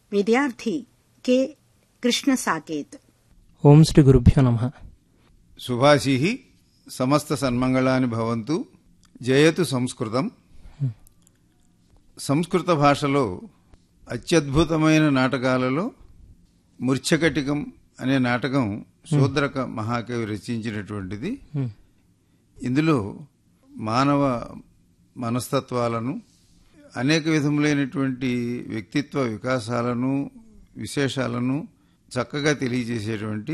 విద్యార్థి కె కృష్ణ సాకేత్ ఓం శ్రీ గురుభ్యో నమ శుభాశీ సమస్త సన్మంగళాని భవంతు జయతు సంస్కృతం సంస్కృత భాషలో అత్యద్భుతమైన నాటకాలలో మూర్ఛకటికం అనే నాటకం శూద్రక మహాకవి రచించినటువంటిది ఇందులో మానవ మనస్తత్వాలను అనేక విధములైనటువంటి వ్యక్తిత్వ వికాసాలను విశేషాలను చక్కగా తెలియజేసేటువంటి